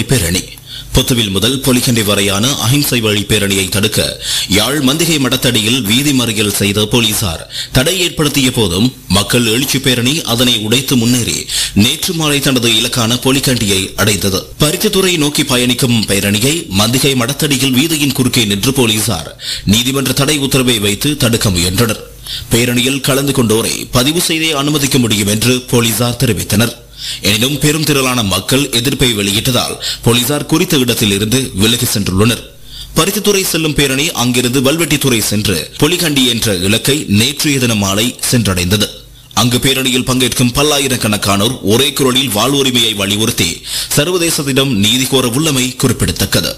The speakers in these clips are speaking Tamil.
பேரணி புத்துவில் முதல் பொலிகண்டி வரையான அஹிம்சை வழி பேரணியை தடுக்க யாழ் மந்திகை மடத்தடியில் வீதி மறியல் செய்த போலீசார் தடை ஏற்படுத்திய போதும் மக்கள் எழுச்சி பேரணி அதனை உடைத்து முன்னேறி நேற்று மாலை தனது இலக்கான பொலிகண்டியை அடைந்தது பருத்தித்துறை நோக்கி பயணிக்கும் பேரணியை மந்திகை மடத்தடியில் வீதியின் குறுக்கே நின்று போலீசார் நீதிமன்ற தடை உத்தரவை வைத்து தடுக்க முயன்றனர் பேரணியில் கலந்து கொண்டோரை பதிவு செய்தே அனுமதிக்க முடியும் என்று போலீசார் தெரிவித்தனர் எனினும் பெரும் திரளான மக்கள் எதிர்ப்பை வெளியிட்டதால் போலீசார் குறித்த இடத்தில் இருந்து விலகி சென்றுள்ளனர் பருத்தித்துறை செல்லும் பேரணி அங்கிருந்து வல்வெட்டித்துறை சென்று பொலிகண்டி என்ற இலக்கை நேற்றைய தினம் மாலை சென்றடைந்தது அங்கு பேரணியில் பங்கேற்கும் பல்லாயிரக்கணக்கானோர் ஒரே குரலில் வாழ்வுரிமையை வலியுறுத்தி சர்வதேசத்திடம் நீதி கோர உள்ளமை குறிப்பிடத்தக்கது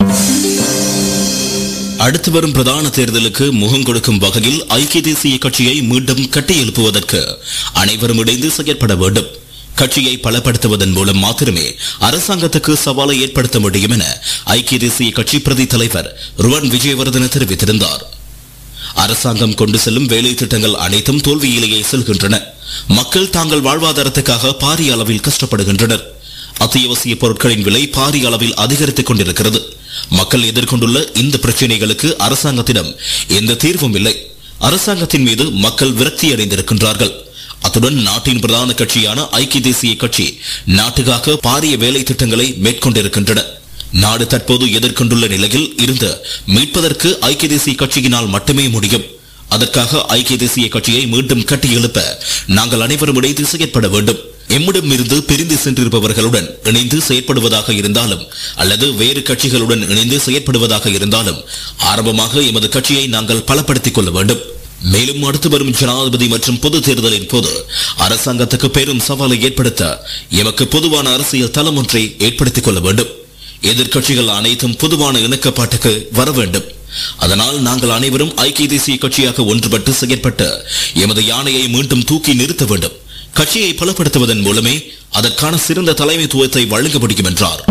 அடுத்து வரும் பிரதான தேர்தலுக்கு முகம் கொடுக்கும் வகையில் ஐக்கிய தேசிய கட்சியை மீண்டும் கட்டியெழுப்புவதற்கு அனைவரும் இணைந்து செயற்பட வேண்டும் கட்சியை பலப்படுத்துவதன் மூலம் மாத்திரமே அரசாங்கத்துக்கு சவாலை ஏற்படுத்த முடியும் என ஐக்கிய தேசிய கட்சி பிரதி தலைவர் ருவன் விஜயவர்தன தெரிவித்திருந்தார் அரசாங்கம் கொண்டு செல்லும் வேலை திட்டங்கள் அனைத்தும் தோல்வியிலேயே செல்கின்றன மக்கள் தாங்கள் வாழ்வாதாரத்துக்காக பாரிய அளவில் கஷ்டப்படுகின்றனர் அத்தியாவசிய பொருட்களின் விலை பாரிய அளவில் அதிகரித்துக் கொண்டிருக்கிறது மக்கள் எதிர்கொண்டுள்ள இந்த பிரச்சனைகளுக்கு அரசாங்கத்திடம் எந்த தீர்வும் இல்லை அரசாங்கத்தின் மீது மக்கள் விரக்தி அடைந்திருக்கின்றார்கள் அத்துடன் நாட்டின் பிரதான கட்சியான ஐக்கிய தேசிய கட்சி நாட்டுக்காக பாரிய வேலை திட்டங்களை மேற்கொண்டிருக்கின்றன நாடு தற்போது எதிர்கொண்டுள்ள நிலையில் இருந்து மீட்பதற்கு ஐக்கிய தேசிய கட்சியினால் மட்டுமே முடியும் அதற்காக ஐக்கிய தேசிய கட்சியை மீண்டும் கட்டியெழுப்ப நாங்கள் அனைவரும் இணைந்து செயற்பட வேண்டும் எம்மிடம் இருந்து பிரிந்து சென்றிருப்பவர்களுடன் இணைந்து செயற்படுவதாக இருந்தாலும் அல்லது வேறு கட்சிகளுடன் இணைந்து செயற்படுவதாக இருந்தாலும் ஆரம்பமாக எமது கட்சியை நாங்கள் பலப்படுத்திக் கொள்ள வேண்டும் மேலும் அடுத்து வரும் ஜனாதிபதி மற்றும் பொது தேர்தலின் போது அரசாங்கத்துக்கு பெரும் சவாலை ஏற்படுத்த எமக்கு பொதுவான அரசியல் தளம் ஒன்றை ஏற்படுத்திக் கொள்ள வேண்டும் எதிர்க்கட்சிகள் அனைத்தும் பொதுவான இணக்கப்பாட்டுக்கு வர வேண்டும் அதனால் நாங்கள் அனைவரும் ஐக்கிய தேசிய கட்சியாக ஒன்றுபட்டு செயற்பட்டு எமது யானையை மீண்டும் தூக்கி நிறுத்த வேண்டும் கட்சியை பலப்படுத்துவதன் மூலமே அதற்கான சிறந்த தலைமைத்துவத்தை வழங்க முடியும் என்றார்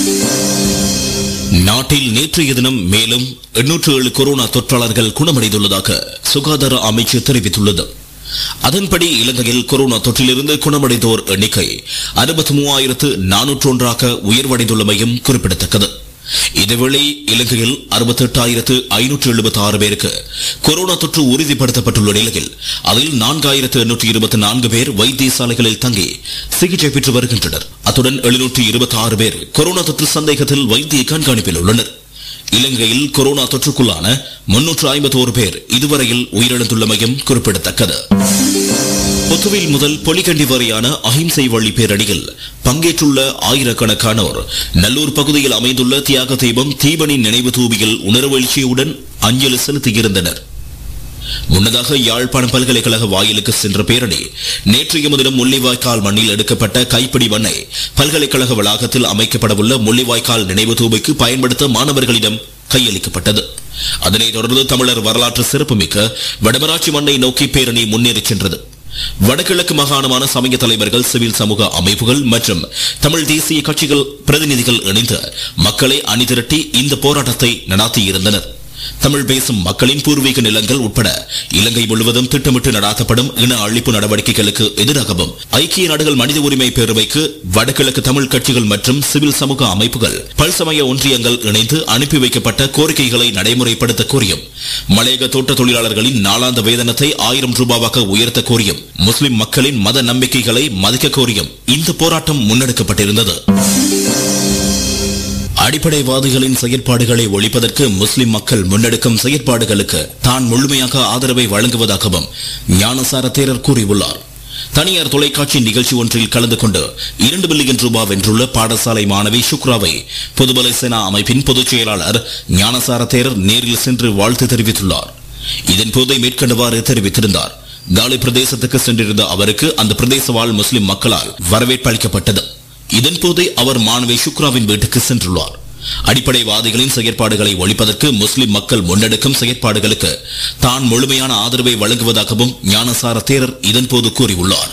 நாட்டில் நேற்றைய தினம் மேலும் எண்ணூற்று ஏழு கொரோனா தொற்றாளர்கள் குணமடைந்துள்ளதாக சுகாதார அமைச்சு தெரிவித்துள்ளது அதன்படி இலங்கையில் கொரோனா தொற்றிலிருந்து குணமடைந்தோர் எண்ணிக்கை அறுபத்தி மூவாயிரத்து நானூற்று ஒன்றாக உயர்வடைந்துள்ளமையும் குறிப்பிடத்தக்கது இதேவேளை இலங்கையில் அறுபத்தி எட்டாயிரத்து ஐநூற்று எழுபத்தி ஆறு பேருக்கு கொரோனா தொற்று உறுதிப்படுத்தப்பட்டுள்ள நிலையில் அதில் நான்காயிரத்து எண்ணூற்று இருபத்தி நான்கு பேர் வைத்தியசாலைகளில் தங்கி சிகிச்சை பெற்று வருகின்றனர் அத்துடன் எழுநூற்று இருபத்தி ஆறு பேர் கொரோனா தொற்று சந்தேகத்தில் வைத்திய கண்காணிப்பில் உள்ளனர் இலங்கையில் கொரோனா தொற்றுக்குள்ளான முன்னூற்று ஐம்பத்தி ஒரு பேர் இதுவரையில் உயிரிழந்துள்ளமையும் குறிப்பிடத்தக்கது புத்துவில் முதல் பொலிகண்டி வரையான அஹிம்சை வழி பேரணியில் பங்கேற்றுள்ள ஆயிரக்கணக்கானோர் நல்லூர் பகுதியில் அமைந்துள்ள தியாக தீபம் தீபனின் நினைவு தூபியில் உணர்வெழுச்சியுடன் அஞ்சலி செலுத்தியிருந்தனர் முன்னதாக யாழ்ப்பாணம் பல்கலைக்கழக வாயிலுக்கு சென்ற பேரணி நேற்றைய தினம் முள்ளிவாய்க்கால் மண்ணில் எடுக்கப்பட்ட கைப்பிடி மண்ணை பல்கலைக்கழக வளாகத்தில் அமைக்கப்படவுள்ள முள்ளிவாய்க்கால் நினைவு தூபிக்கு பயன்படுத்த மாணவர்களிடம் கையளிக்கப்பட்டது அதனைத் தொடர்ந்து தமிழர் வரலாற்று சிறப்புமிக்க வடமராட்சி மண்ணை நோக்கி பேரணி முன்னேறிச் சென்றது வடகிழக்கு மாகாணமான சமய தலைவர்கள் சிவில் சமூக அமைப்புகள் மற்றும் தமிழ் தேசிய கட்சிகள் பிரதிநிதிகள் இணைந்து மக்களை அணிதிரட்டி இந்த போராட்டத்தை நடாத்தியிருந்தனர் தமிழ் பேசும் மக்களின் பூர்வீக நிலங்கள் உட்பட இலங்கை முழுவதும் திட்டமிட்டு நடாத்தப்படும் இன அழிப்பு நடவடிக்கைகளுக்கு எதிராகவும் ஐக்கிய நாடுகள் மனித உரிமை பேரவைக்கு வடகிழக்கு தமிழ் கட்சிகள் மற்றும் சிவில் சமூக அமைப்புகள் பல்சமய ஒன்றியங்கள் இணைந்து அனுப்பி வைக்கப்பட்ட கோரிக்கைகளை நடைமுறைப்படுத்த கோரியும் மலையக தோட்ட தொழிலாளர்களின் நாளாந்த வேதனத்தை ஆயிரம் ரூபாவாக உயர்த்த கோரியும் முஸ்லிம் மக்களின் மத நம்பிக்கைகளை மதிக்க கோரியும் இந்த போராட்டம் முன்னெடுக்கப்பட்டிருந்தது அடிப்படைவாதிகளின் செயற்பாடுகளை ஒழிப்பதற்கு முஸ்லிம் மக்கள் முன்னெடுக்கும் செயற்பாடுகளுக்கு தான் முழுமையாக ஆதரவை வழங்குவதாகவும் ஞானசார தேரர் கூறியுள்ளார் தனியார் தொலைக்காட்சி நிகழ்ச்சி ஒன்றில் கலந்து கொண்டு இரண்டு பில்லியன் ரூபாய் வென்றுள்ள பாடசாலை மாணவி சுக்ராவை பொதுபல சேனா அமைப்பின் பொதுச் செயலாளர் ஞானசார தேரர் நேரில் சென்று வாழ்த்து தெரிவித்துள்ளார் இதன் போதை மேற்கண்டவாறு தெரிவித்திருந்தார் காலி பிரதேசத்துக்கு சென்றிருந்த அவருக்கு அந்த பிரதேச வாழ் முஸ்லிம் மக்களால் வரவேற்பு அளிக்கப்பட்டது இதன் போதே அவர் மாணவி சுக்ராவின் வீட்டுக்கு சென்றுள்ளார் அடிப்படைவாதிகளின் செயற்பாடுகளை ஒழிப்பதற்கு முஸ்லிம் மக்கள் முன்னெடுக்கும் செயற்பாடுகளுக்கு தான் முழுமையான ஆதரவை வழங்குவதாகவும் ஞானசார தேரர் இதன்போது கூறியுள்ளார்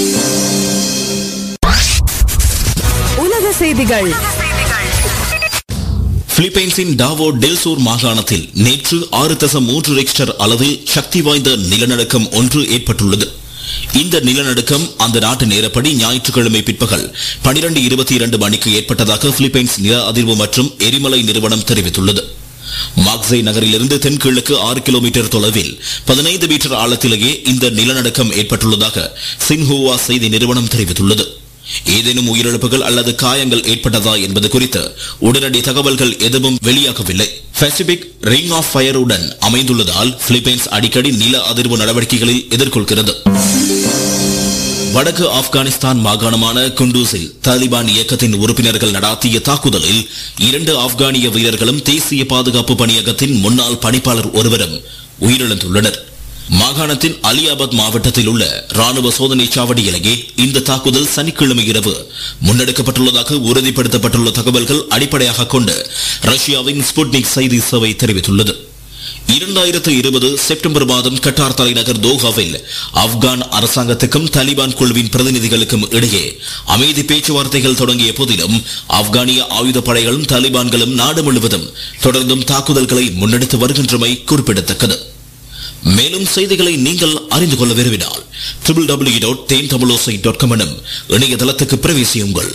உலக செய்திகள் பிலிப்பைன்ஸின் டாவோ டெல்சூர் மாகாணத்தில் நேற்று ஆறு தசம் மூன்று ரெக்டர் அளவில் சக்தி வாய்ந்த நிலநடுக்கம் ஒன்று ஏற்பட்டுள்ளது இந்த நிலநடுக்கம் அந்த நாட்டு நேரப்படி ஞாயிற்றுக்கிழமை பிற்பகல் பனிரெண்டு இருபத்தி இரண்டு மணிக்கு ஏற்பட்டதாக பிலிப்பைன்ஸ் நில அதிர்வு மற்றும் எரிமலை நிறுவனம் தெரிவித்துள்ளது மாக்சை நகரிலிருந்து தென்கிழக்கு ஆறு கிலோமீட்டர் தொலைவில் பதினைந்து மீட்டர் ஆழத்திலேயே இந்த நிலநடுக்கம் ஏற்பட்டுள்ளதாக சின்ஹூவா செய்தி நிறுவனம் தெரிவித்துள்ளது ஏதேனும் உயிரிழப்புகள் அல்லது காயங்கள் ஏற்பட்டதா என்பது குறித்து உடனடி தகவல்கள் எதுவும் வெளியாகவில்லை பசிபிக் ரிங் ஆஃப் ஃபயருடன் அமைந்துள்ளதால் பிலிப்பைன்ஸ் அடிக்கடி நில அதிர்வு நடவடிக்கைகளில் எதிர்கொள்கிறது வடக்கு ஆப்கானிஸ்தான் மாகாணமான குண்டூஸில் தாலிபான் இயக்கத்தின் உறுப்பினர்கள் நடாத்திய தாக்குதலில் இரண்டு ஆப்கானிய வீரர்களும் தேசிய பாதுகாப்பு பணியகத்தின் முன்னாள் பணிப்பாளர் ஒருவரும் உயிரிழந்துள்ளனர் மாகாணத்தின் அலியாபாத் மாவட்டத்தில் உள்ள ராணுவ சோதனை சாவடியிலேயே இந்த தாக்குதல் சனிக்கிழமை இரவு முன்னெடுக்கப்பட்டுள்ளதாக உறுதிப்படுத்தப்பட்டுள்ள தகவல்கள் அடிப்படையாக கொண்டு ரஷ்யாவின் ஸ்புட்னிக் செய்தி சேவை தெரிவித்துள்ளது இரண்டாயிரத்து இருபது செப்டம்பர் மாதம் கட்டார் தலைநகர் தோஹாவில் ஆப்கான் அரசாங்கத்துக்கும் தாலிபான் குழுவின் பிரதிநிதிகளுக்கும் இடையே அமைதி பேச்சுவார்த்தைகள் தொடங்கிய போதிலும் ஆப்கானிய ஆயுத படைகளும் தாலிபான்களும் நாடு முழுவதும் தொடர்ந்தும் தாக்குதல்களை முன்னெடுத்து வருகின்றமை குறிப்பிடத்தக்கது மேலும் செய்திகளை நீங்கள் அறிந்து கொள்ள விரும்பினால் ட்ரிபிள் டபிள்யூ டாட் தேன் தமிழோசை டாட் காம் எனும் இணையதளத்துக்கு பிரவேசியுங்கள்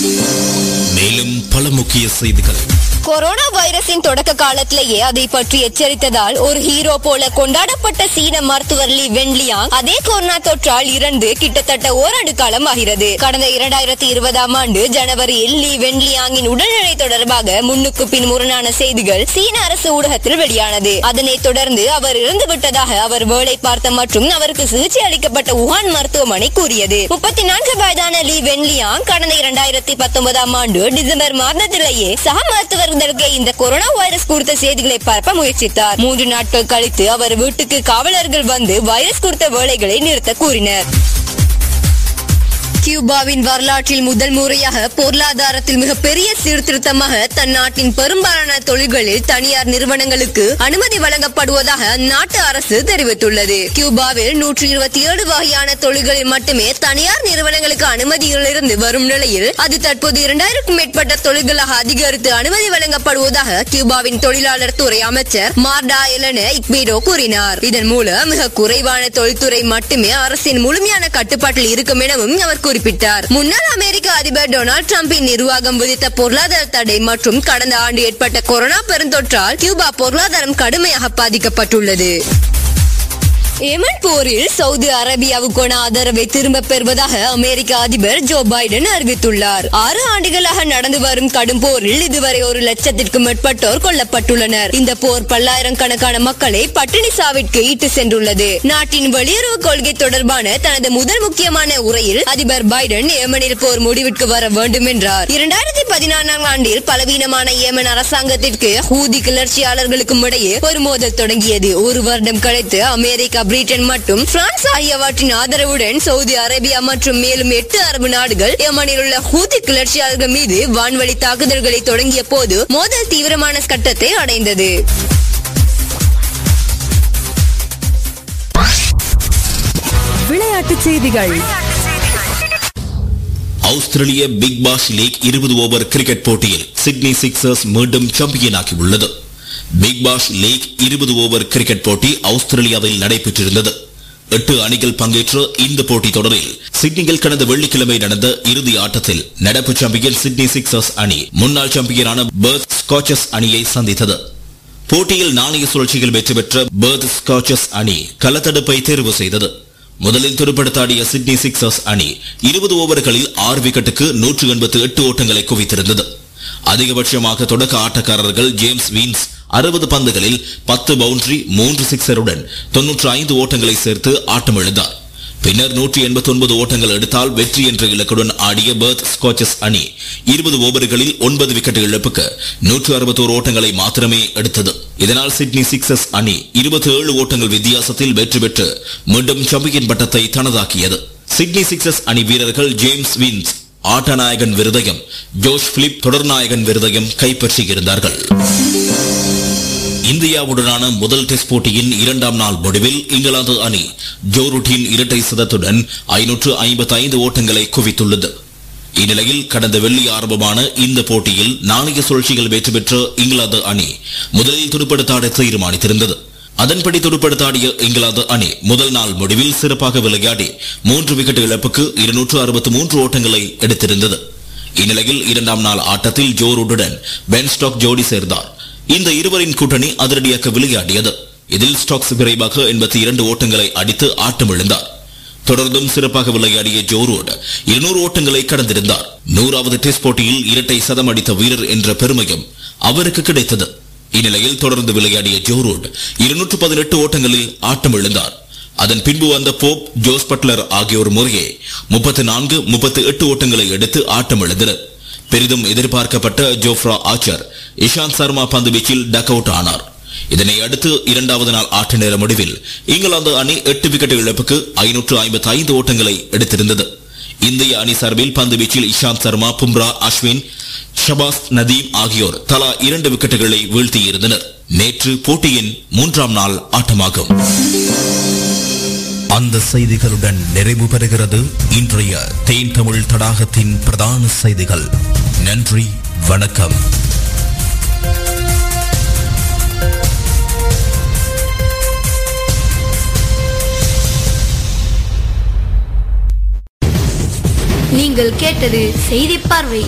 மேலும் பல முக்கிய செய்திகள் கொரோனா வைரஸின் தொடக்க காலத்திலேயே அதை பற்றி எச்சரித்ததால் ஒரு ஹீரோ போல கொண்டாடப்பட்ட சீன மருத்துவர் லீ வென்லியாங் அதே கொரோனா தொற்றால் இறந்து கிட்டத்தட்ட ஓராண்டு காலம் ஆகிறது கடந்த இரண்டாயிரத்தி இருபதாம் ஆண்டு ஜனவரியில் லீ வென்லியாங்கின் உடல்நிலை தொடர்பாக முன்னுக்கு பின் முரணான செய்திகள் சீன அரசு ஊடகத்தில் வெளியானது அதனைத் தொடர்ந்து அவர் இறந்து விட்டதாக அவர் வேலை பார்த்த மற்றும் அவருக்கு சிகிச்சை அளிக்கப்பட்ட உஹான் மருத்துவமனை கூறியது முப்பத்தி நான்கு வயதான லீ வென்லியாங் கடந்த இரண்டாயிரத்தி பத்தொன்பதாம் ஆண்டு டிசம்பர் மாதத்திலேயே சக மருத்துவர்களுக்கு இந்த கொரோனா வைரஸ் குறித்த செய்திகளை பரப்ப முயற்சித்தார் மூன்று நாட்கள் கழித்து அவர் வீட்டுக்கு காவலர்கள் வந்து வைரஸ் குறித்த வேலைகளை நிறுத்த கூறினர் கியூபாவின் வரலாற்றில் முதல் முறையாக பொருளாதாரத்தில் மிகப்பெரிய சீர்திருத்தமாக தன் நாட்டின் பெரும்பாலான தொழில்களில் தனியார் நிறுவனங்களுக்கு அனுமதி வழங்கப்படுவதாக அந்நாட்டு அரசு தெரிவித்துள்ளது கியூபாவில் நூற்றி இருபத்தி ஏழு வகையான தொழில்களில் மட்டுமே தனியார் நிறுவனங்களுக்கு அனுமதியிலிருந்து வரும் நிலையில் அது தற்போது இரண்டாயிரக்கும் மேற்பட்ட தொழில்களாக அதிகரித்து அனுமதி வழங்கப்படுவதாக கியூபாவின் தொழிலாளர் துறை அமைச்சர் மார்டா எலன இக்பீடோ கூறினார் இதன் மூலம் மிக குறைவான தொழில்துறை மட்டுமே அரசின் முழுமையான கட்டுப்பாட்டில் இருக்கும் எனவும் அவர் குறிப்பிட்டார் முன்னாள் அமெரிக்க அதிபர் டொனால்டு டிரம்பின் நிர்வாகம் விதித்த பொருளாதார தடை மற்றும் கடந்த ஆண்டு ஏற்பட்ட கொரோனா பெருந்தொற்றால் கியூபா பொருளாதாரம் கடுமையாக பாதிக்கப்பட்டுள்ளது ஏமன் போரில் சவுதி அரேபியாவுக்கான ஆதரவை திரும்ப பெறுவதாக அமெரிக்க அதிபர் ஜோ பைடன் அறிவித்துள்ளார் ஆறு ஆண்டுகளாக நடந்து வரும் கடும் போரில் இதுவரை ஒரு லட்சத்திற்கும் மேற்பட்டோர் கொல்லப்பட்டுள்ளனர் இந்த போர் பல்லாயிரக்கணக்கான மக்களை பட்டினி சாவிற்கு இட்டு சென்றுள்ளது நாட்டின் வெளியுறவு கொள்கை தொடர்பான தனது முதல் முக்கியமான உரையில் அதிபர் பைடன் ஏமனில் போர் முடிவிற்கு வர வேண்டும் என்றார் இரண்டாயிரத்தி பதினான்காம் ஆண்டில் பலவீனமான ஏமன் அரசாங்கத்திற்கு ஹூதி கிளர்ச்சியாளர்களுக்கும் இடையே ஒரு மோதல் தொடங்கியது ஒரு வருடம் கழித்து அமெரிக்கா பிரிட்டன் மற்றும் பிரான்ஸ் ஆகியவற்றின் ஆதரவுடன் சவுதி அரேபியா மற்றும் மேலும் எட்டு அரபு நாடுகள் யமனில் உள்ள ஹூதி கிளர்ச்சியாளர்கள் மீது வான்வழி தாக்குதல்களை தொடங்கிய போது மோதல் தீவிரமான கட்டத்தை அடைந்தது விளையாட்டுச் செய்திகள் ஆஸ்திரேலிய பிக் பாஷ் லீக் இருபது ஓவர் கிரிக்கெட் போட்டியில் சிட்னி சிக்சர்ஸ் மீண்டும் சாம்பியன் ஆகியுள்ளது பிக் பாஷ் லீக் இருபது ஓவர் கிரிக்கெட் போட்டி ஆஸ்திரேலியாவில் நடைபெற்றிருந்தது எட்டு அணிகள் பங்கேற்ற இந்த போட்டி தொடரில் சிட்னியில் கடந்த வெள்ளிக்கிழமை நடந்த இறுதி ஆட்டத்தில் நடப்பு சாம்பியன் சிட்னி சிக்சர்ஸ் அணி முன்னாள் சாம்பியனான பெர்த் ஸ்காச்சஸ் அணியை சந்தித்தது போட்டியில் நாணய சுழற்சியில் வெற்றி பெற்ற பெர்த் ஸ்காச்சஸ் அணி களத்தடுப்பை தேர்வு செய்தது முதலில் துடுப்படுத்தாடிய சிட்னி சிக்சர்ஸ் அணி இருபது ஓவர்களில் ஆறு விக்கெட்டுக்கு நூற்று எண்பத்து எட்டு ஓட்டங்களை குவித்திருந்தது அதிகபட்சமாக தொடக்க ஆட்டக்காரர்கள் ஜேம்ஸ் வீன்ஸ் அறுபது பந்துகளில் பத்து பவுண்டரி மூன்று சிக்ஸருடன் தொன்னூற்று ஐந்து ஓட்டங்களை சேர்த்து ஆட்டமிழந்தார் பின்னர் நூற்றி எண்பத்தி ஒன்பது ஓட்டங்கள் எடுத்தால் வெற்றி என்ற இலக்குடன் ஆடிய பெர்த் ஸ்காச்சஸ் அணி இருபது ஓவர்களில் ஒன்பது விக்கெட் இழப்புக்கு நூற்று அறுபத்தோரு ஓட்டங்களை மாத்திரமே எடுத்தது இதனால் சிட்னி சிக்ஸஸ் அணி இருபத்தி ஏழு ஓட்டங்கள் வித்தியாசத்தில் வெற்றி பெற்று மீண்டும் சாம்பியன் பட்டத்தை தனதாக்கியது சிட்னி சிக்ஸஸ் அணி வீரர்கள் ஜேம்ஸ் வின்ஸ் ஆட்டநாயகன் விருதையும் ஜோஷ் பிலிப் தொடர்நாயகன் விருதையும் கைப்பற்றியிருந்தார்கள் இந்தியாவுடனான முதல் டெஸ்ட் போட்டியின் இரண்டாம் நாள் முடிவில் இங்கிலாந்து அணி ஜோருட்டின் இரட்டை சதத்துடன் ஐநூற்று ஐம்பத்தி ஐந்து ஓட்டங்களை குவித்துள்ளது இந்நிலையில் கடந்த வெள்ளி ஆரம்பமான இந்த போட்டியில் நாணய சுழற்சிகள் வெற்றி பெற்ற இங்கிலாந்து அணி முதலில் துடுப்படுத்தாட தீர்மானித்திருந்தது அதன்படி துடுப்படுத்தாடிய இங்கிலாந்து அணி முதல் நாள் முடிவில் சிறப்பாக விளையாடி மூன்று விக்கெட் இழப்புக்கு இருநூற்று அறுபத்தி மூன்று ஓட்டங்களை எடுத்திருந்தது இந்நிலையில் இரண்டாம் நாள் ஆட்டத்தில் ஜோ ரூட்டுடன் பென் ஸ்டாக் ஜோடி சேர்ந்தார் இந்த இருவரின் கூட்டணி அதிரடியாக விளையாடியது இதில் ஸ்டாக்ஸ் விரைவாக எண்பத்தி இரண்டு ஓட்டங்களை அடித்து ஆட்டமிழந்தார் தொடர்ந்தும் சிறப்பாக விளையாடிய ஜோ ரூட் இருநூறு ஓட்டங்களை கடந்திருந்தார் நூறாவது டெஸ்ட் போட்டியில் இரட்டை சதம் அடித்த வீரர் என்ற பெருமையும் அவருக்கு கிடைத்தது இந்நிலையில் தொடர்ந்து விளையாடிய ஜோ ரூட் இருநூற்று பதினெட்டு ஓட்டங்களில் ஆட்டம் இழந்தார் அதன் பின்பு வந்த போப் ஜோஸ் பட்லர் ஆகியோர் முறையே முப்பத்தி நான்கு முப்பத்தி எட்டு ஓட்டங்களை எடுத்து ஆட்டம் இழந்தனர் பெரிதும் எதிர்பார்க்கப்பட்ட ஜோஃப்ரா ஆச்சர் இஷாந்த் சர்மா பந்து வீச்சில் டக் அவுட் ஆனார் இதனை அடுத்து இரண்டாவது நாள் ஆட்ட நேர முடிவில் இங்கிலாந்து அணி எட்டு விக்கெட் இழப்புக்கு ஐநூற்று ஐம்பத்தி ஐந்து ஓட்டங்களை எடுத்திருந்தது இந்திய அணி சார்பில் பந்து வீச்சில் இஷாந்த் சர்மா பும்ரா அஸ்வின் ஷபாஸ் நதீம் ஆகியோர் தலா இரண்டு விக்கெட்டுகளை வீழ்த்தியிருந்தனர் நேற்று போட்டியின் மூன்றாம் நாள் ஆட்டமாகும் அந்த செய்திகளுடன் நிறைவு பெறுகிறது இன்றைய தேன் தமிழ் தடாகத்தின் பிரதான செய்திகள் நன்றி வணக்கம் நீங்கள் கேட்டது செய்தி பார்வை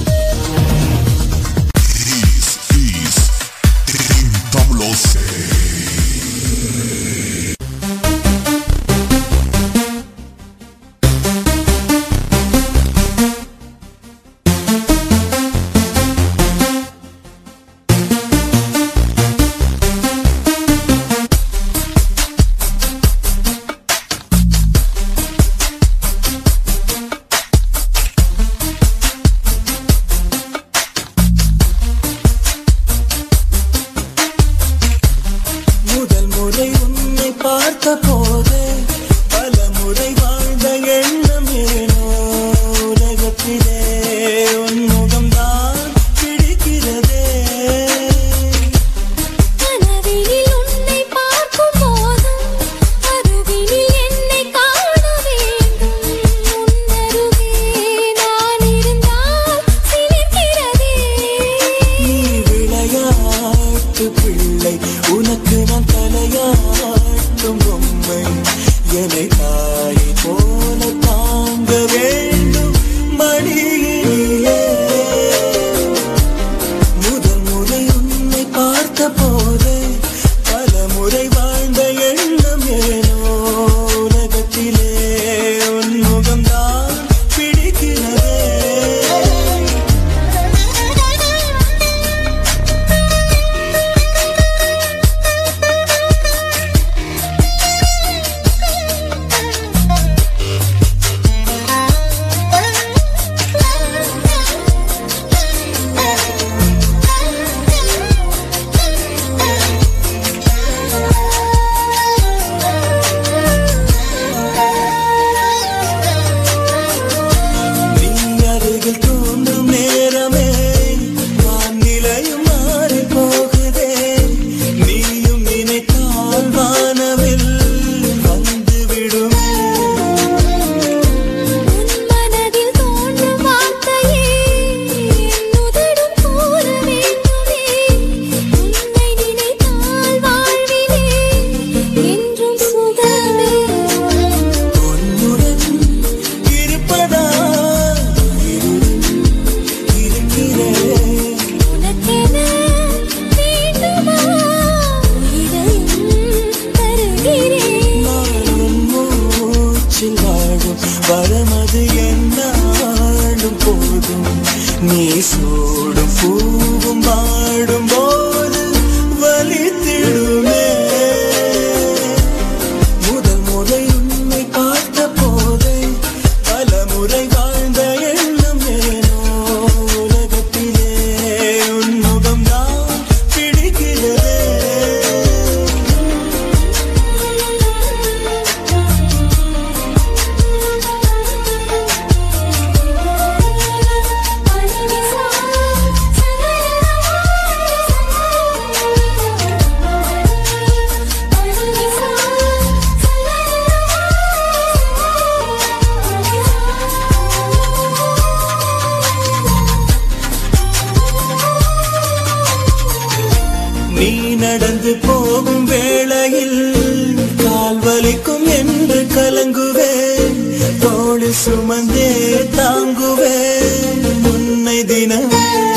நீ நடந்து போகும் வேளையில் கால் வலிக்கும் என்று கலங்குவேன் தோளில் சுமந்தே தாங்குவேன் உன்னை தினம்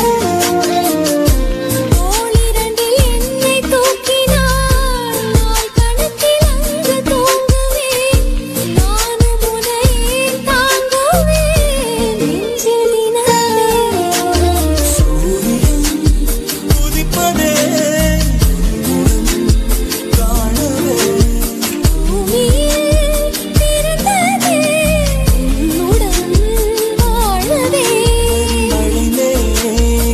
தோளிரண்டில் என்னை தூக்கினாள் நாள் கணக்கில் அங்கு தூங்குவேன் நானும் உன்னையே தாங்குவேன் நெஞ்சில் தினமே உதிப்பதே காணவே பூமியில் பிறந்ததே உன்னுடன் வாழவே மழைமே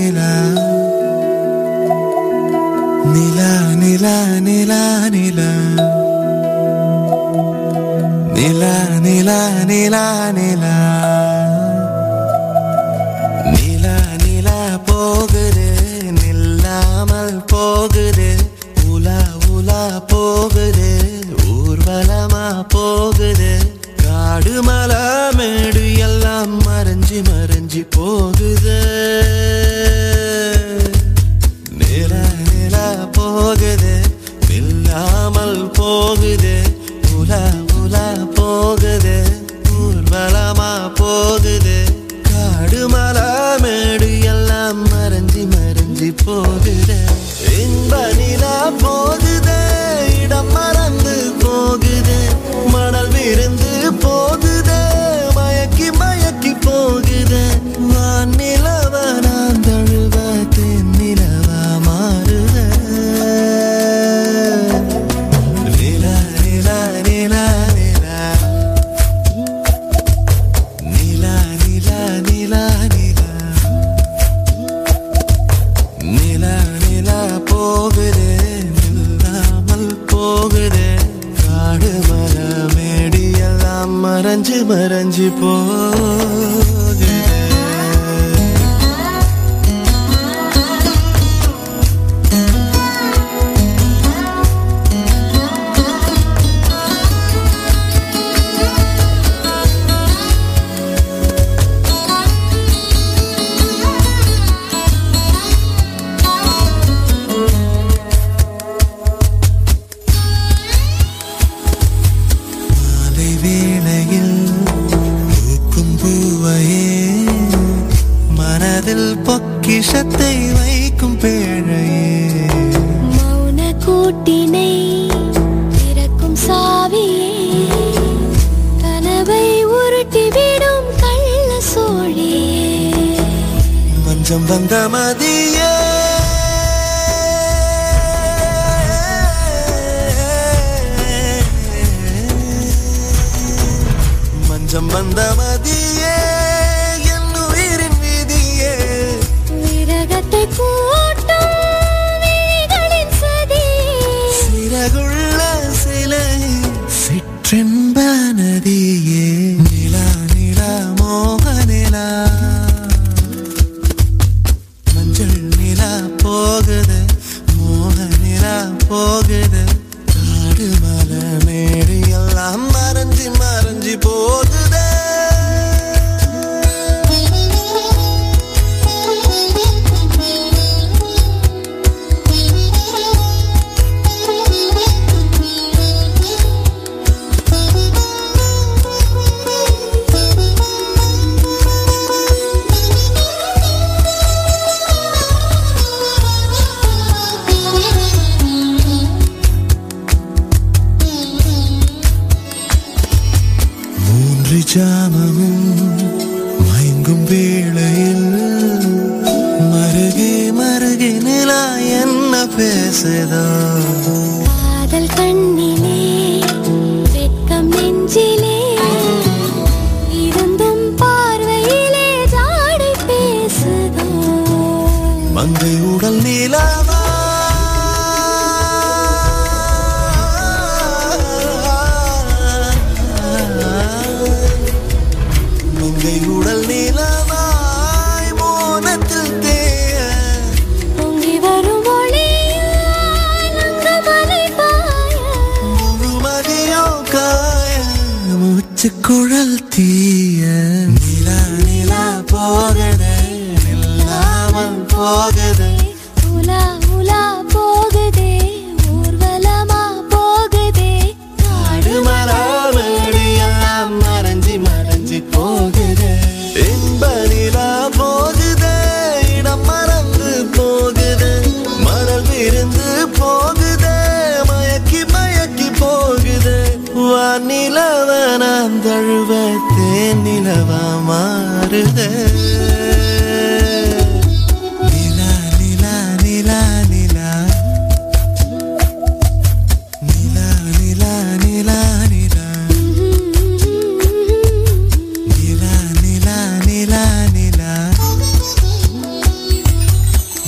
நிலா நிலா நிலா நிலா நிலா நிலா நிலா நிலா நிலா நிலா நிலா போகுது நில்லாமல் போகுது உலா உலா போகுது ஊர்வலமா போகுது காடு மலை மேடு எல்லாம் மறைஞ்சி மறைஞ்சி போகுது நிலா நிலா போகுது நில்லாமல் போகுது உலா உலா போகுது ஊர்வலமா போகுது காடு மலை மேடு எல்லாம் மறைஞ்சி மறைஞ்சி போகுது இன்ப நிலா போகுது இடம் மறந்து போகுது மணல் விருந்து போகுது மயக்கி மயக்கி போகுது வான் நிலவ நான் தழுவ தென் நிலவா மாறுத நிலா நிலா நிலா நிலா நிலா நிலா நிலா நிலா நிலா நிலா போகுது நில்லாமல் போகுது காடு மர மேடி எல்லாம் மறைஞ்சு மறைஞ்சு போகுது மாலை வேளையில் பூக்கும் பூவையே மனதில் பொக்கிஷத்தை வைக்கும் பேழையே மௌன கூட்டினை திறக்கும் சாவியே கனவை உருட்டிவிடும் கள்ள சோழியே மஞ்சம் வந்த மதியே மஞ்சம் வந்த மதியே என் உயிரின் விதியே விரகத்தை கூட்டும் விழிகளின் சதியே சிறகுள்ள சிலை சிற்றென்ப நதியே நிலா நிலா மோக நிலா மஞ்சள் நிலா போகுது மோக நிலா போகுது காடு மலை மேடு எல்லாம் மறைஞ்சி மறைஞ்சி போகுதே மூன்று ஜாமமும் மயங்கும் வேளையில் மருகே மருகே நிலா என்ன பேசுதோ காதல் கண்ணிலே வெட்கம் நெஞ்சிலே இருந்தும் பார்வையிலே ஜாடை பேசுதோ மங்கை உடல் நீலாவா மங்கை உடல் நீலவாய் மோனத்தில் தேய பொங்கி வரும் ஒளியால் அங்கமலை பாய முழுமதியோ காய மூச்சு குழல் தீய நிலா நிலா போகதே நில்லாமல் போகதே உலா உலா போகுதே ஊர்வலமா போகுதே காடு மராமடி எல்லாம் மறைஞ்சி மறைஞ்சி போகுதே இன்ப நிலா போகுதே இடம் மறந்து போகுதே மணல் விருந்து போகுதே மயக்கி மயக்கி போகுதே வானிலவ நான் தழுவ தேன் நிலவா மாறுதே நிலா நிலா நிலா நிலா நிலா நிலா நிலா நிலா நிலா நிலா நிலா நிலா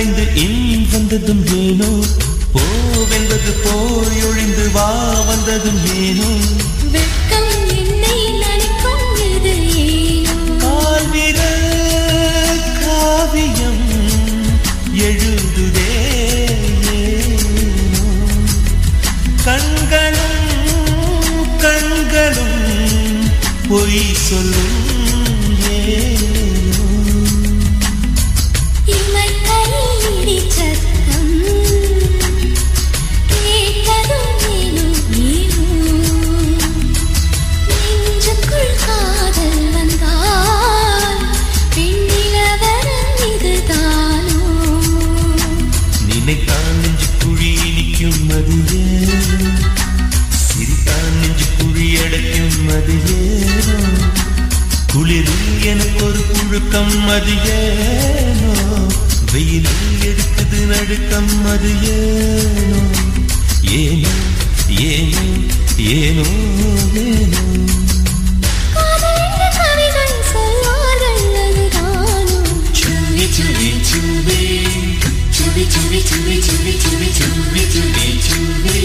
மறைந்து இன் வந்ததும் ஏனோ போவென்பது போய் ஒழிந்து வா வந்ததும் ஏனோ வெட்கம் என்னை நனைக்கும் இது ஏனோ கால்விரல் காவியம் எழுதுதே ஏனோ. கண்களும் கண்களும் பொய் சொல்லும் ஏனோ. இமைக்கை சத்தம் கேட்டதும் ஏனோ ஏனோ நெஞ்சுக்குள் காதல் வந்தால் பெண்ணிலவரம் இதுதானோ நினைத்தான் நெஞ்சு குழி நிற்கும் அது ஏனோ சிரித்தான் நெஞ்சு குழி அடைக்கும் அது ஏனோ குளிரில் எனக்கு ஒரு புழுக்கம் அது ஏனோ வெயிலில் எடுக்குது நடுக்கம் அது ஏனோ ஏனோ ஏனோ ஏனோ ஏனோ காதலிந்த கவிகள் சொல்வார்கள் அதுதானோ சுவி சுவி சுவி சுவி சுவி சுவி சுவி சுவி சுவி சுவி சுவி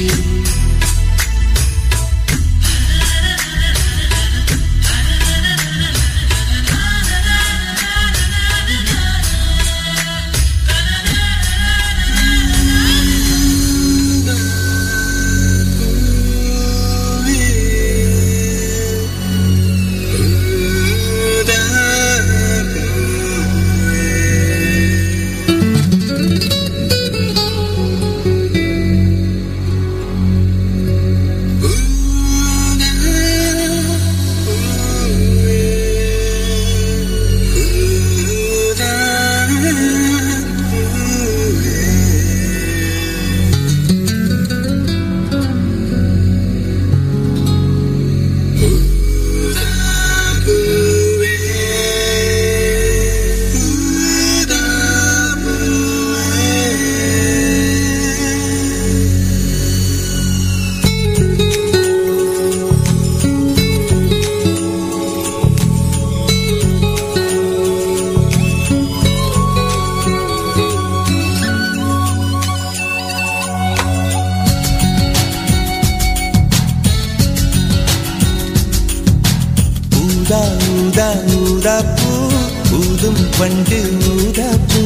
ஊதா ஊதா ஊதா பூ ஊதும் பண்டு ஊதா பூ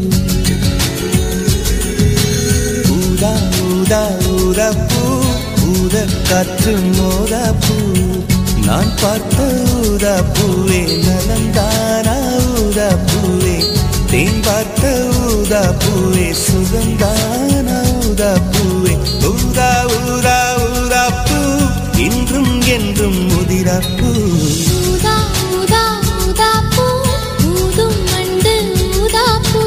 ஊதா ஊதா ஊதா பூ ஊத காற்று மோதா பூ நான் பார்த்த ஊதா பூவே நலந்தானா ஊதா பூவே தேன் பார்த்த ஊதா பூவே சுகந்தானா ஊதா பூவே ஊதா ஊதா ஊதா பூ இன்றும் என்றும் முதிரா பூ ஊதா ஊதா ஊதா பூ ஊதும் மண்டு ஊதா பூ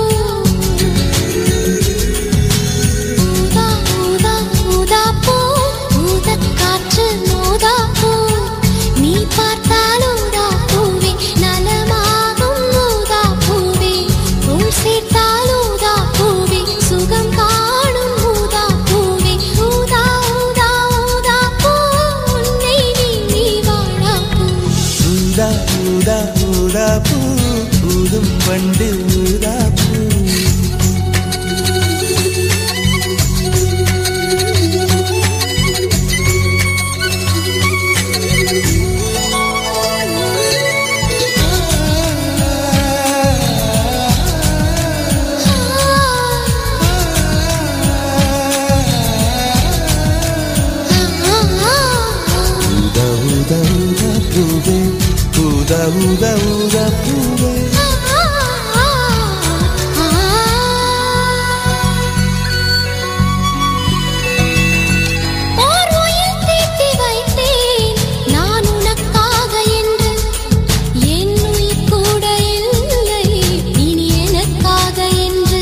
ஊதா ஊதா ஊதா பூ ஊதக் காற்று மோதா பூ நீ பார்த்தால் ஊதா பூவே நலமாகும் ஊதா பூவே உள் சேர்த்தால் ஊதா பூவே சுகம் காணும் ஊதா பூவே ஊதா ஊதா ஊதா பூ உன்னை நீ நீ வாழா பூ ஊதா ஊதா ஊதா பூ ஊதும் பண்டு ஊதா பூ ஊதா ஊதா ஊதா பூவே ஊதா ஊதா ஊதா பூவே ஓர் உயிர் தீட்டி வைத்தேன் நான் உனக்காக என்று என் உயிர் கூட இல்லை இனி எனக்காக என்று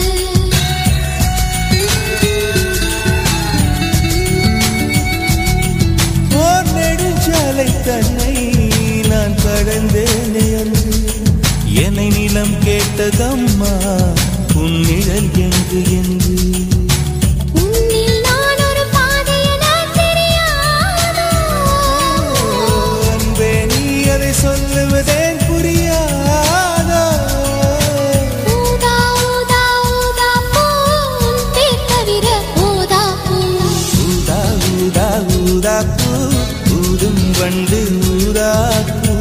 ஓர் நெடுஞ்சாலை தன்னை நான் கடந்தேனே அன்று என்னை நிலம் கேட்டதம்மா உன் நிழல் எங்கு என்று உன்னில் நான் ஒரு பாதை என தெரியாதோ அன்பே நீ அதை சொல்லுவதேன் புரியாதோ ஊதா ஊதா ஊதாப்பூ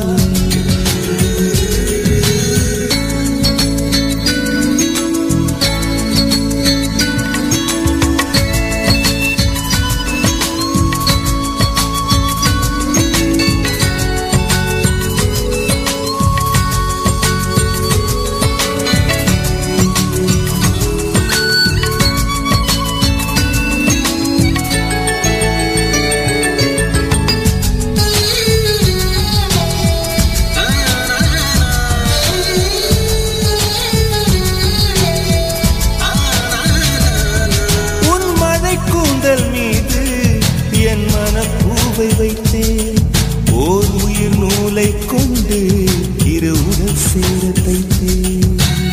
உன் மழை கூந்தல் மீது என் மனப்பூவை வைத்தேன் ஓர் உயிர் நூலை கொண்டு இரு உடல் சேர தைத்தேன்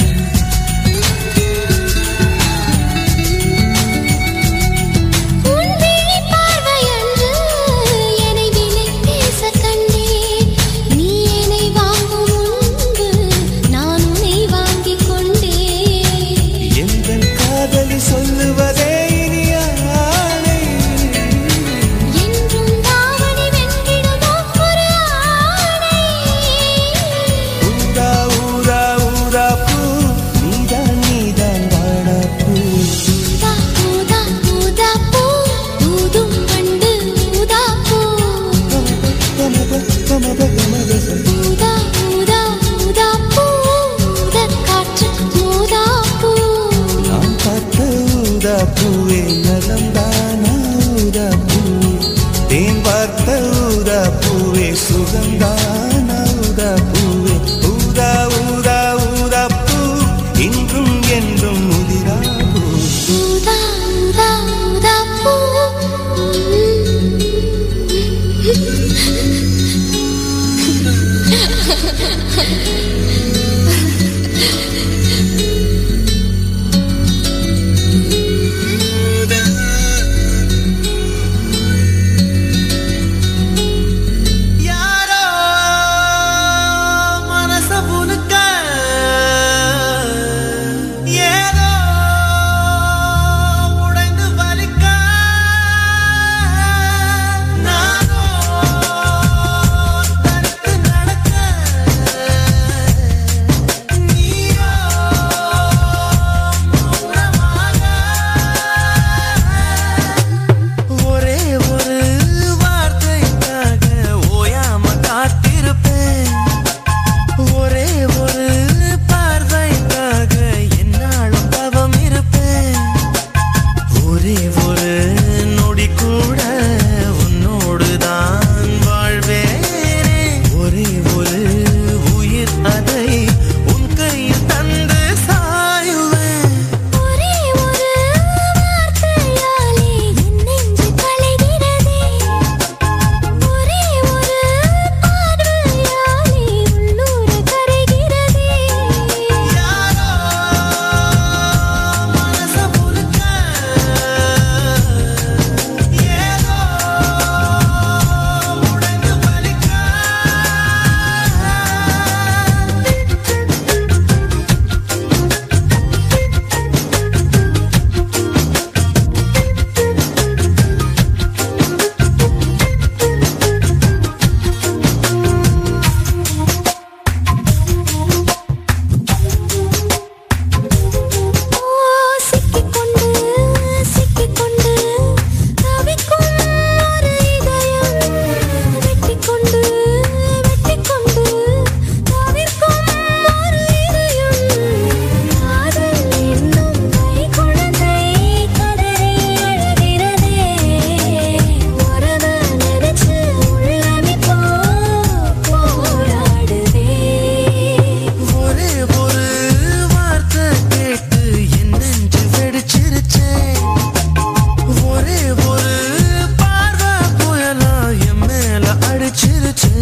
உன் விழி பார்வையன்று என்னை விலை பேச கண்டேன் நீ என்னை வாங்கும் முன்பு நான் உன்னை வாங்கிக் கொண்டேன் எங்கள் காதலி சொல்லுவதே இனி ஆணை என்றும் தாவணி வென்றிடுமோ ஒரு ஆணை ஊதா ஊதா ஊதா பூ நீதான் நீதான் வாடா பூ ஊதா ஊதா ஊதா பூ ஊதும் பண்டு ஊதா பூ கமப கமப கமப ஊதா ஊதா ஊதா பூ ஊதக் காற்று ஊதா பூ நான் பார்த்த ஊதா பூவே நலம்தானா ஊதா பூவே தேன் பார்த்த ஊதா பூவே சுகந்தானா ஊதா பூவே ஊதா ஊதா ஊதா பூ இன்றும் என்றும் முதிரா பூ ஊதா ஊதா ஊதா பூ யாரோ மனச புனுக்க ஏதோ உடைந்து வலிக்க நானோ தடுத்து நடக்க நீயோ மௌனமாக ஒரே ஒரு வார்த்தைக்காக ஓயாம காத்திருப்பேன் ஒரே ஒரு பார்வைக்காக என்னாலும் தவம் இருப்பேன் ஒரே ஒரு நொடி கூட உன்னோடு தான் வாழ்வேனே ஒரே ஒரு உயிர் அதை உன் கையில் தந்து சாயுவேன் ஒரே ஒரு வார்த்தையாலே என் நெஞ்சு கலைகிறதே ஒரே ஒரு பார்வையாலே உள்ளூர கரைகிறதே யாரோ மனச புழுக்க ஏதோ உடைந்து வலிக்க ஓ சிக்கிக்கொண்டு சிக்கிக்கொண்டு தவிக்கும் ஒரு இதயம் வெட்டிக்கொண்டு வெட்டிக்கொண்டு தவிர்க்கும் ஒரு இதயம் காதல் என்னும் கை குழந்தை கதறி அழுகிறதே உறவ நினைச்சு உள்ளமிப்போ போராடுதே ஒரே ஒரு வார்த்தை கேட்டு என் நெஞ்சு வெடிச்சிருச்சே ஒரே ஒரு பார்வை புயலா என் மேல அடிச்சிருச்சே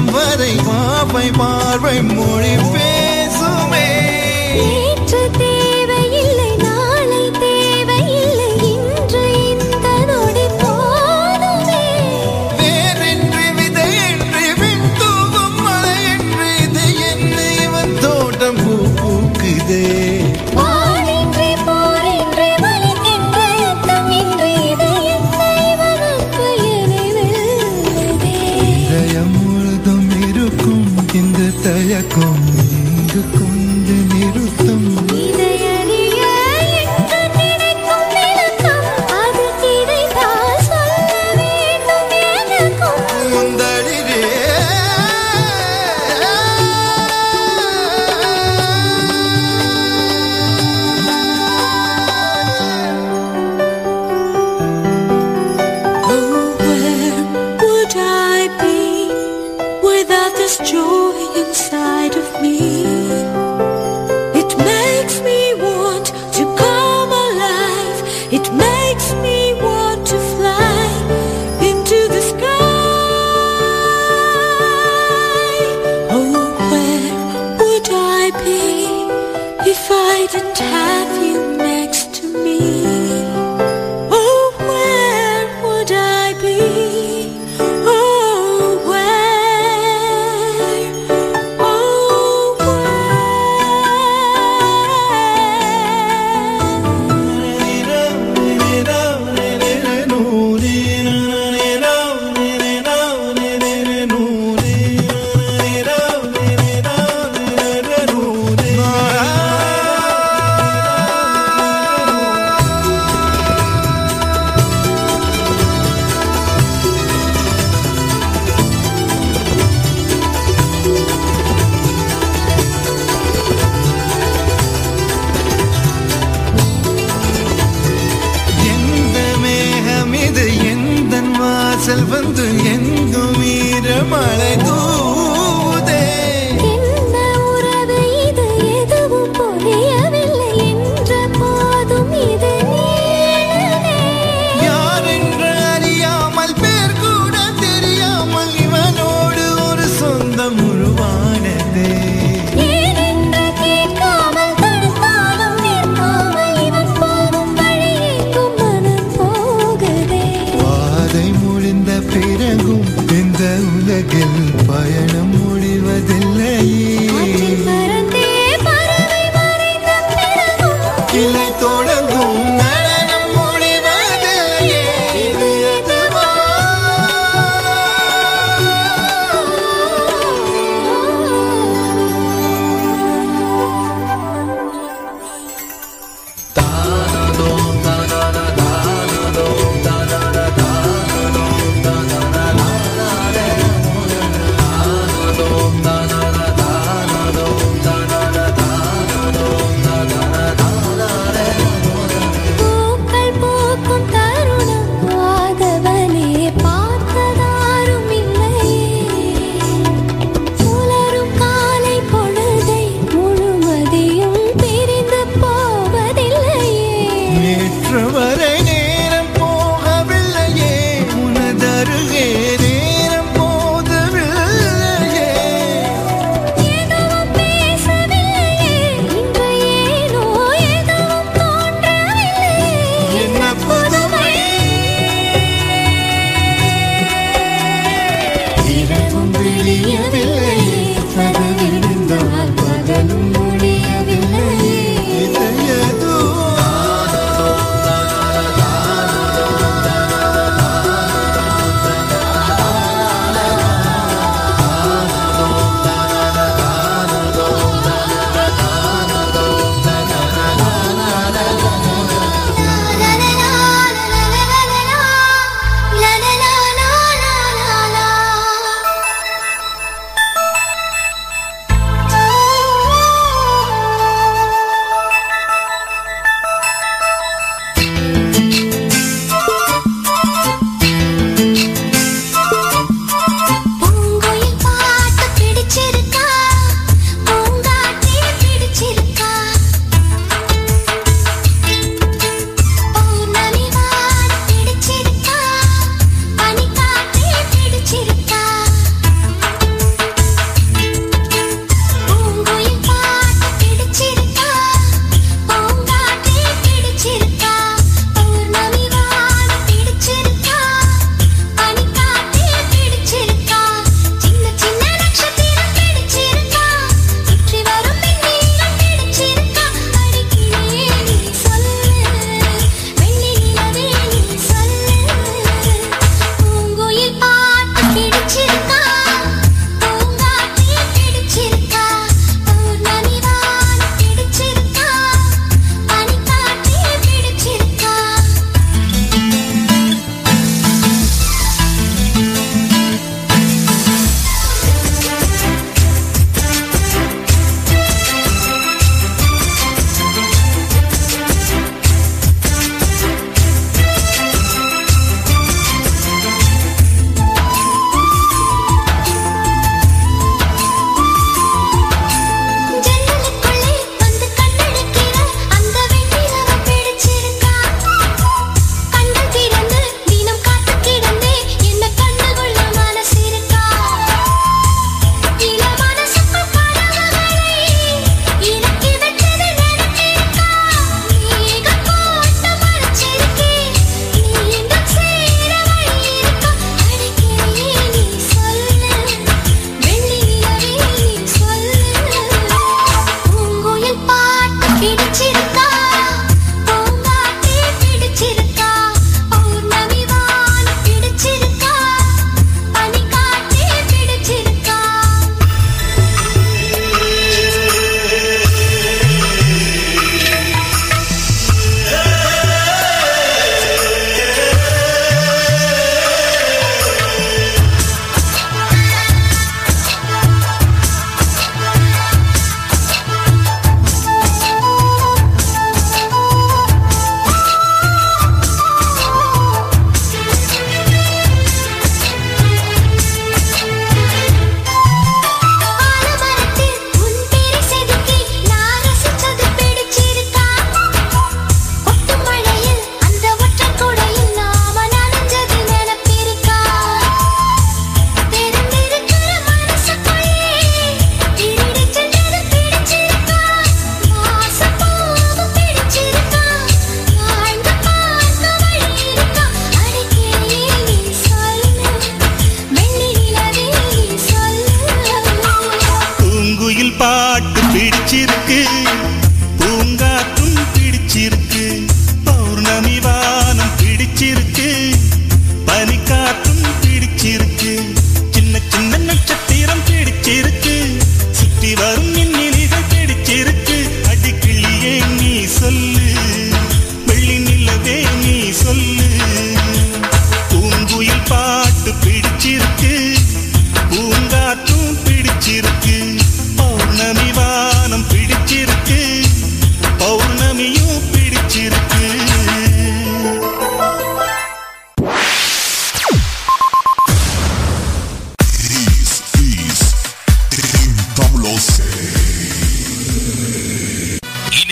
வரை பாவை பார்வை மொழி பேசுமே நேற்று தேவையில்லை நாளை தேவையில்லை இன்று இந்த நொடி போதுமே வேறென்று விதையென்று விண்தூவும் மழையென்று இது என்ன இவன் தோட்டம் பூ பூக்குதே வானின்றி போரின்றி வலிக்கின்ற யுத்தமின்றி இது என்னை வகுப்பு எனிவில்லை இதயம் முழுதும் இருக்கும் இந்த தயக்கம் இங்கு கொண்டு நிறுத்தம் இதையறிய என்று நினைக்கும் விளக்கம் அது கிடைத்தால் சொல்ல வேண்டும் எனக்கும் முந்தளிரே Oh, where would I be without this joy inside of me? It makes me want to come alive. It makes me want to fly into the sky. Oh, where would I be if I didn't have you next to me? Oh, where would I be? Oh, where? Oh, எந்த மேகம் இது எந்த வாசல் வந்து எங்கும் ஈரமழை தூதே என்ன உறவு இது எதுவும் புரியவில்லை என்ற போதும் இது நீளமே யார் என்று அறியாமல் பேர் கூட தெரியாமல் இவனோடு ஒரு சொந்தம் உருவானதே ஏனென்று கேட்காமல் தடுத்தாலும் நிற்காமல் இவன் போகும் வழியெங்கும் மனம் போகுதே பாதை முடிந்த பிறகும் இந்த உலகில் பயணம் முடிவதில்லையே காற்றில் பறந்தே பறவை மறைந்த பிறகும் கிளை தொடங்கும் நடனம் முடிவதில்லையே இது எதுவா பூக்கள் பூக்கும் தருணம் ஆதவனே பார்த்ததாரும் இல்லையே புலரும் காலை பொழுதை முழுமதியும் பிரிந்து போவதில்லையே நேற்று வரை நேரம் போகவில்லையே உனதருகே நேரம் போதவில்லையே எதுவும் பேசவில்லையே இன்று ஏனோ எதுவும் தோன்றவில்லையே என்ன புதுமை இரவும் விழியவில்லையே பகலிருந்தால் பகலும் முடியவில்லையே இது எதுவா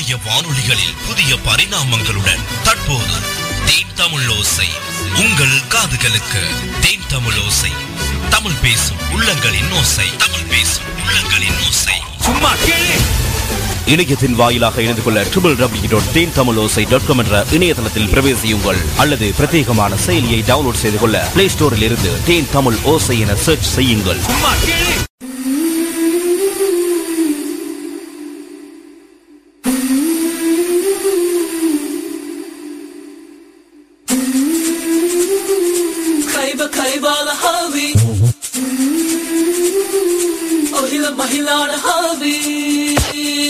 இணைய வானொலிகளில் புதிய பரிணாமங்களுடன் தற்போது தேன் தமிழ் ஓசை உங்கள் காதுகளுக்கு தேன் தமிழ் ஓசை தமிழ் பேசும் உள்ளங்களின் ஓசை தமிழ் பேசும் உள்ளங்களின் ஓசை சும்மா கேளு இணையத்தின் வாயிலாக இணைந்து கொள்ள ட்ரிபிள் டபிள்யூ டாட் தேன் தமிழ் ஓசை டாட் காம் என்ற இணையதளத்தில் பிரவேசியுங்கள் அல்லது பிரத்யேகமான செயலியை டவுன்லோட் செய்து கொள்ள பிளே ஸ்டோரில் இருந்து தேன் தமிழ் ஓசை என சர்ச் செய்யுங்கள் சும்மா கேளு خيبة خيبة لهابي أهلا مهلا لهابي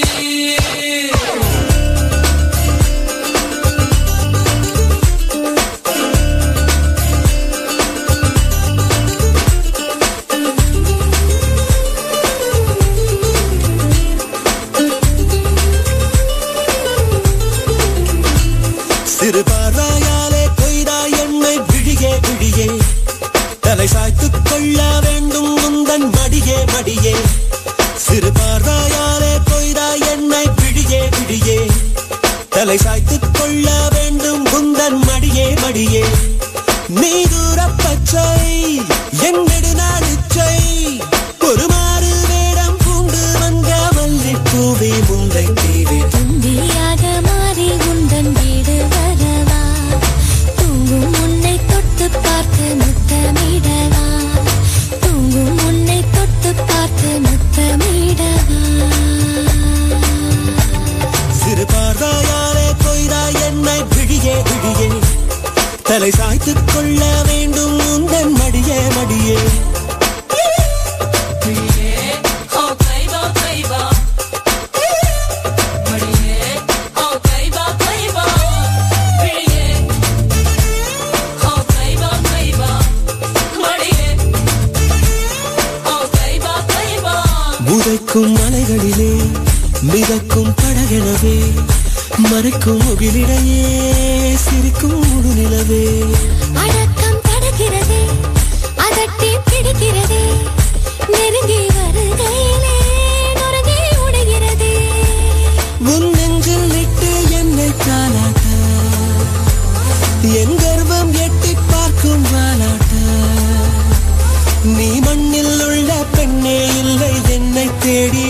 சிறு பார்வையாலே கொய்தா என்னை விழியே விழியே தலை சாய்த்துக் கொள்ள வேண்டும் முந்தன் மடியே மடியே சிறு பார்வையாலே கொய்தா என்னை விழியே விழியே தலை சாய்த்துக் கொள்ள வேண்டும் முந்தன் மடியே மடியே நீ தூர பச்சை என் நெடுநாளிச்சை ஒரு மாறு வேடம் பூண்டு வந்த மல்லிப்பூவே முல்லை தீவே தும்பியாக மாறி உந்தன் வீடு வரவா தூங்கும் உன்னை தொட்டு பார்த்து முத்தமிடவா தூங்கும் உன்னை தொட்டு பார்த்து முத்தமிடவா சிறு பார்வையாலே கொய்தா என்னை விழியே விழியே தலை சாய்த்துக் கொள்ள வேண்டும் உந்தன் மடியே மடியே Oh, خيبة خيبة مريه Oh, خيبة خيبة مريه Oh, خيبة خيبة مريه Oh, خيبة خيبة உதைக்கும் மலைகளிலே மிதக்கும் படகெனவே மறைக்கும் முகிலிடையே சிரிக்கும் முழுநிலவே அடக்கம் தடுக்கிறதே அதட்டி பிடிக்கிறதே நெருங்கி வருகையிலே நொறுங்கி உடைகிறதே உன் நெஞ்சில் இட்டு என்னை தாலாட்ட என் கர்வம் எட்டி பார்க்கும் வாலாட்ட நீ மண்ணில் உள்ள பெண்ணே இல்லை என்னை தேடி